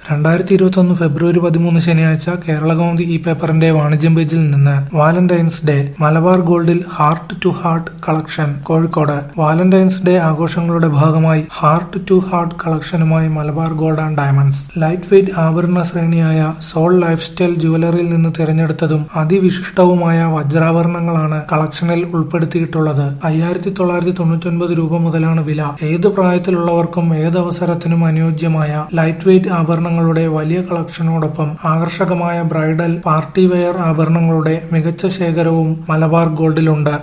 രണ്ടായിരത്തി ഇരുപത്തൊന്ന് ഫെബ്രുവരി പതിമൂന്ന് ശനിയാഴ്ച കേരളകൗമുദി ഈ പേപ്പറിന്റെ വാണിജ്യം പേജിൽ നിന്ന് വാലന്റൈൻസ് ഡേ മലബാർ ഗോൾഡിൽ heart to heart collection Kozhikode Valentine's Day ആഘോഷങ്ങളുടെ ഭാഗമായി ഹാർട്ട് ടു ഹാർട്ട് കളക്ഷനുമായി Malabar gold and diamonds light weight ആഭരണ ശ്രേണിയായ സോൾ ലൈഫ് സ്റ്റൈൽ ജുവലറിയിൽ നിന്ന് തിരഞ്ഞെടുത്തതും അതിവിശിഷ്ടവുമായ വജ്രാഭരണങ്ങളാണ് കളക്ഷനിൽ ഉൾപ്പെടുത്തിയിട്ടുള്ളത് അയ്യായിരത്തി തൊള്ളായിരത്തി തൊണ്ണൂറ്റൊൻപത് രൂപ മുതലാണ് വില ഏത് പ്രായത്തിലുള്ളവർക്കും ഏതവസരത്തിനും അനുയോജ്യമായ ലൈറ്റ് വെയ്റ്റ് ആഭരണങ്ങളുടെ വലിയ കളക്ഷനോടൊപ്പം ആകർഷകമായ ബ്രൈഡൽ പാർട്ടി വെയർ ആഭരണങ്ങളുടെ മികച്ച ശേഖരവും മലബാർ ഗോൾഡിലുണ്ട്